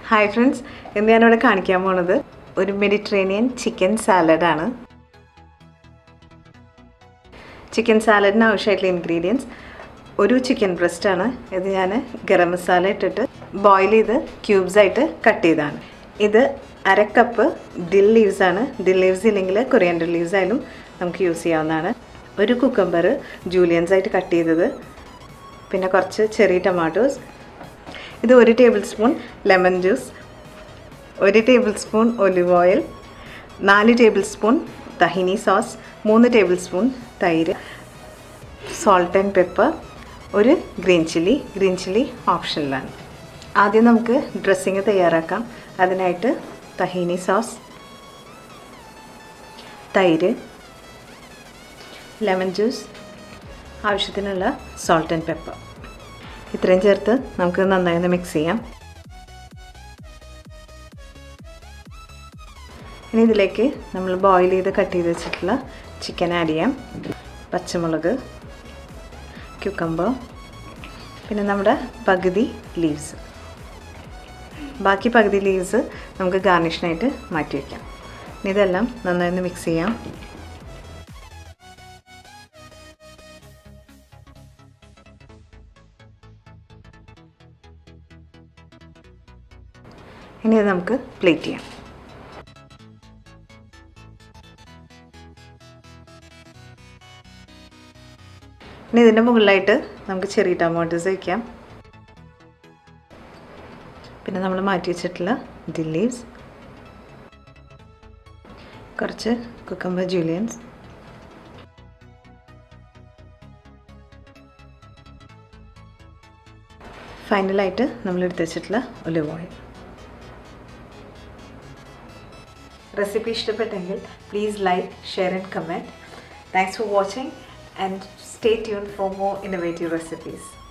hi friends ഇന്ന് ഞാനിവിടെ കാണിക്കാൻ പോണത് ഒരു മെഡിറ്ററേനിയൻ ചിക്കൻ സാലഡാണ് ചിക്കൻ സാലഡിന് ആവശ്യമായിട്ടുള്ള ഇൻഗ്രീഡിയൻസ് ഒരു ചിക്കൻ ബ്രസ്റ്റാണ് ഇത് ഞാൻ ഗരം മസാല ഇട്ടിട്ട് ബോയിൽ ചെയ്ത് ക്യൂബ്സ് ആയിട്ട് കട്ട് ചെയ്തതാണ് ഇത് അര കപ്പ് ദിൽ ലീവ്സ് ആണ് ദിൽ ലീവ്സ് ഇല്ലെങ്കിൽ കൊറിയൻഡർ ലീവ്സ് ആയാലും നമുക്ക് യൂസ് ചെയ്യാവുന്നതാണ് ഒരു കുക്കമ്പർ ജൂലിയൻസ് ആയിട്ട് കട്ട് ചെയ്തത് പിന്നെ കുറച്ച് ചെറിയ ടൊമാറ്റോസ് ഇത് ഒരു ടേബിൾ സ്പൂൺ ലെമൺ ജ്യൂസ് ഒരു ടേബിൾ സ്പൂൺ ഒലിവ് ഓയിൽ നാല് ടേബിൾ സ്പൂൺ തഹിനി സോസ് മൂന്ന് ടേബിൾ സ്പൂൺ തൈര് സോൾട്ട് ആൻഡ് പെപ്പർ ഒരു ഗ്രീൻ ചില്ലി ഗ്രീൻ ചില്ലി ഓപ്ഷനിലാണ് ആദ്യം നമുക്ക് ഡ്രസ്സിങ് തയ്യാറാക്കാം അതിനായിട്ട് തഹീനി സോസ് തൈര് ലെമൺ ജ്യൂസ് ആവശ്യത്തിനുള്ള സോൾട്ട് ആൻഡ് പെപ്പർ ഇത്രയും ചേർത്ത് നമുക്ക് നന്നായി ഒന്ന് മിക്സ് ചെയ്യാം ഇനി ഇതിലേക്ക് നമ്മൾ ബോയിൽ ചെയ്ത് കട്ട് ചെയ്ത് വെച്ചിട്ടുള്ള ചിക്കൻ ആഡ് ചെയ്യാം പച്ചമുളക് ക്യുക്കമ്പർ പിന്നെ നമ്മുടെ പകുതി ലീവ്സ് ബാക്കി പകുതി ലീവ്സ് നമുക്ക് ഗാർണിഷിനായിട്ട് മാറ്റി വയ്ക്കാം ഇനി ഇതെല്ലാം നന്നായി ഒന്ന് മിക്സ് ചെയ്യാം ഇനി ഇത് നമുക്ക് പ്ലേറ്റ് ചെയ്യാം ഇനി ഇതിൻ്റെ മുകളിലായിട്ട് നമുക്ക് ചെറിയ ടൊമാറ്റോസ് വയ്ക്കാം പിന്നെ നമ്മൾ മാറ്റി വെച്ചിട്ടുള്ള ദി ലീവ്സ് കുറച്ച് കുക്കമ്പർ ജൂലിയൻസ് ഫൈനലായിട്ട് നമ്മൾ എടുത്ത് വെച്ചിട്ടുള്ള ഒലിവ് ഓയിൽ റെസിപ്പി ഇഷ്ടപ്പെട്ടെങ്കിൽ please like share and comment thanks for watching and stay tune for more innovative recipes